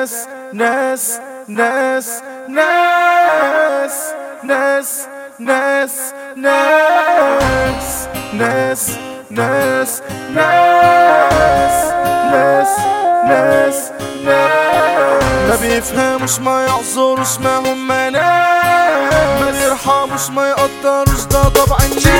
ناس ناس ناس ناس ناس ناس ناس ناس ناس ناس ناس ناس ناس ما بيفهموش ما يعذروش ما هم ناس ما بيرحموش ما يقدروش ده طبع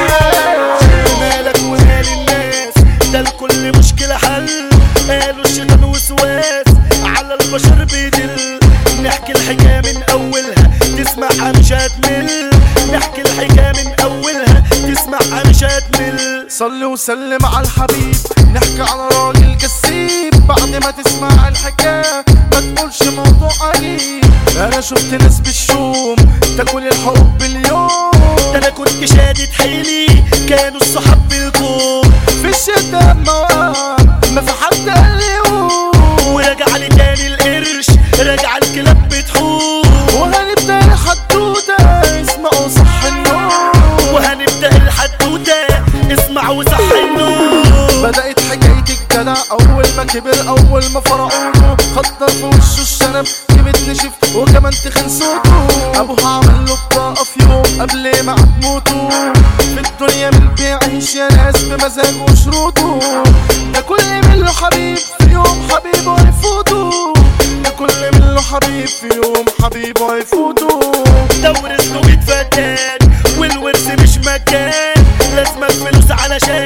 الناس مالك ومال الناس ده لكل مشكلة حل قالوا الشيطان وسواس على البشر بيدل نحكي الحكاية من أولها تسمعها مش هتمل نحكي الحكاية من أولها تسمعها مش هتمل صلي وسلم على الحبيب نحكي على راجل كسيب بعد ما تسمع الحكاية ما تقولش موضوع عجيب انا شفت ناس بالشوم تاكل الحب اليوم ده أنا كنت شادد حيلي كانوا الصحاب بالكوم في الشتا ما وقع، ما في حد قال لي قوم. ورجع لي تاني القرش رجع الكلاب بتحوم وهنبدا الحدوته اسمعوا صح النوم وهنبدأ الحدوتة اسمع وصح النور بدأت حكاية الجدع أول ما كبر أول ما فرعونه خطر في وشه الشنب جبت نشف وكمان تخن صوته أبوها عمل له بطاقة في يوم قبل ما هتموتوا في الدنيا من بيعيش يا ناس بمزاجه وشروطه ده كل من له حبيب في يوم حبيبه هيفوته ده كل من له حبيب في يوم حبيبه هيفوته دور اسمه بيتفتان والورث مش مكان لازم الفلوس علشان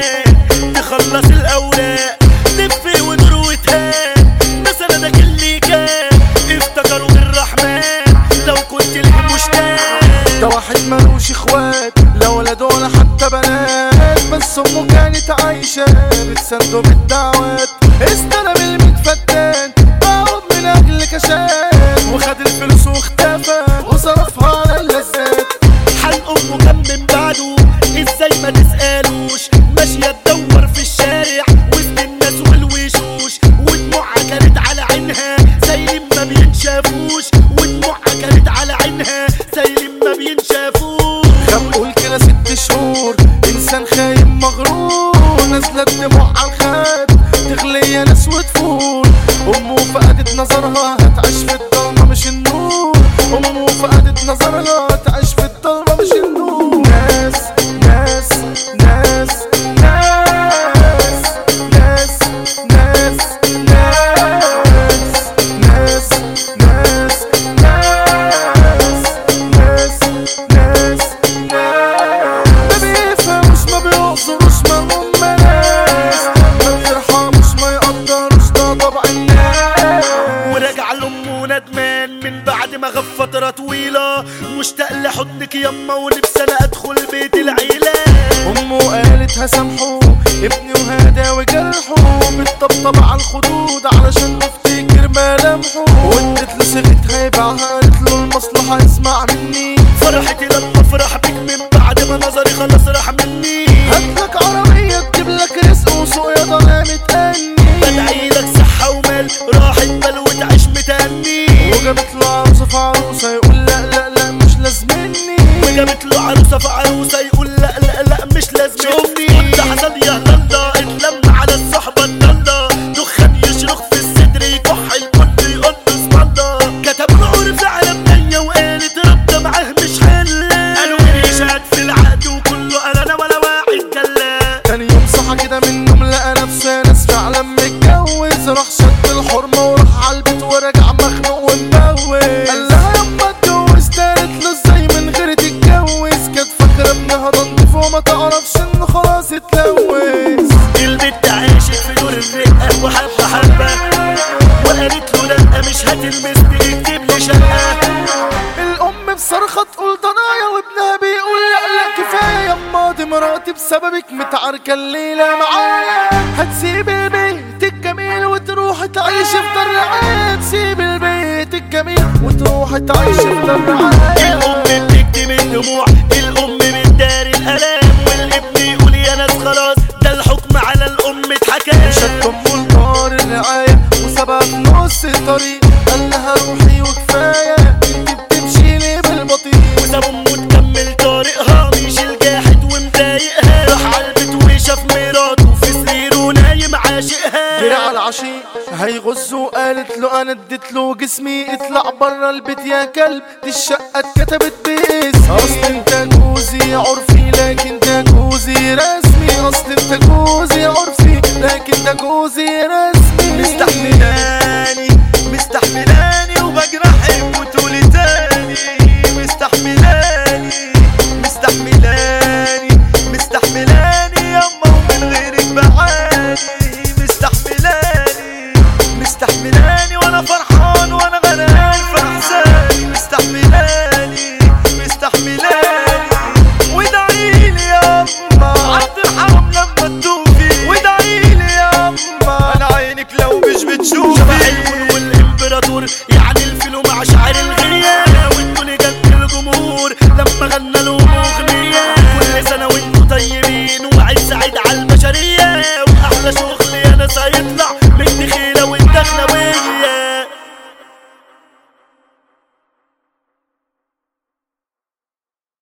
تخلص الاوراق لف ودور وتهان مثلا ده اللي كان افتكروا بالرحمن لو كنت ليه مشتاق ده واحد ملوش اخوات لا ولد ولا حتى بنات بس امه كانت عايشة بتسنده بالدعوات استلم المتفتان تعود من اجل كشات وخد الفلوس واختفى وصرفها على اللذات حال امه كان من بعده ازاي ما تسالوش ماشيه تدور في الشارع وسط الناس والوشوش ودموعها كانت على عينها زي ما بينشافوش ودموعها كانت على عينها زي ما بينشافوش كم قول كده ست شهور انسان خايب مغرور نازله الدموع على الخد تغلي يا ناس وتفور امه فقدت نظرها هتعيش في الضلمه مش النور امه فقدت نظرها هتعيش في الضلمه مش النور ناس ناس ناس ناس ناس ناس ناس ناس ناس ناس ناس ناس ما بيفهموش ما بيقصروش ما هم ناس ما بيرحموش ما يقدروش ده طبع الناس ورجع لامه ندمان من بعد ما غاب فتره طويله مشتاق لحضنك يما ونفسي انا ادخل بيت العيله امه قالت هسامحه ابني وهدى وجرحه بتطبطب على الخدود علشان نفتكر ملامحه وادت له صيغه هيبيعها قالت له المصلحه اسمع مني فرحتي لما افرح بيك من بعد ما نظري خلاص راح مني هاتلك عربيه تجيب لك رزق وسوق يا ضنا متأني بدعي لك صحة ومال راحة بال وتعيش متهني وجابت له عروسه في عروسه يقول لا لا لا مش لازمني وجابت له عروسة في عروسة يقول لا لا لا مش لازم شوفني كنت حصل يا هلندا اتلم على الصحبة الضالة دخان يشرخ في الصدر يكح الكل يقول له اسم الله كتب له عرف على بنية وقالت ربنا معاه مش حل قالوا لي شهد في العقد وكله قال انا ولا واحد جلا تاني يوم صحى كده من النوم لقى نفسه ناس فعلا متجوز راح شد الحرمة وراح على البيت ورجع مخنوق ومبوز قال لها يما اتجوزت قالت له ازاي من غير تتجوز كانت فاكرة ابنها ده نضيف وما تعرفش انه خلاص اتلوث البت عاشت في دور الرقة وحبة حبة وقالت له لا مش هتلمسني اكتب لي شقة الام بصرخة تقول ضنايا وابنها بيقول لا لا كفاية يما دي مراتي بسببك متعاركة الليلة معايا هتسيب البيت الجميل وتروح تعيش في دار رعاية تسيب البيت الجميل وتروح تعيش في دار رعاية الام بتكتم الدموع الام بتداري الالام والابن يقول يا ناس خلاص ده الحكم على الام اتحكى شد امه لدار الرعاية وسابها في نص الطريق قال لها روحي وكفاية انت بتمشي ليه بالبطيء وساب امه تكمل طريقها مش الجاحد ومضايقها راح على البيت وشاف مراته في سريره نايم عاشقها جري على العشيق هيغز وقالت له انا اديت له جسمي اطلع برا البيت يا كلب دي الشقة اتكتبت باسمي اصل انت جوزي عرفي لكن ده جوزي رسمي اصل انت جوزي عرفي لكن ده جوزي رسمي مستحملاني مستحملاني وبجرحك وتقولي تاني مستحملاني مستحملاني مستحملاني يما ومن غيرك بعاني مستحملاني مستحملاني وانا فرحان وانا غرقان في احزاني مستحملاني مستحملاني وادعيلي يما عبد الحرام لما تدوفي وادعيلي يما انا عينك لو مش بتشوفي شبح الكون والامبراطور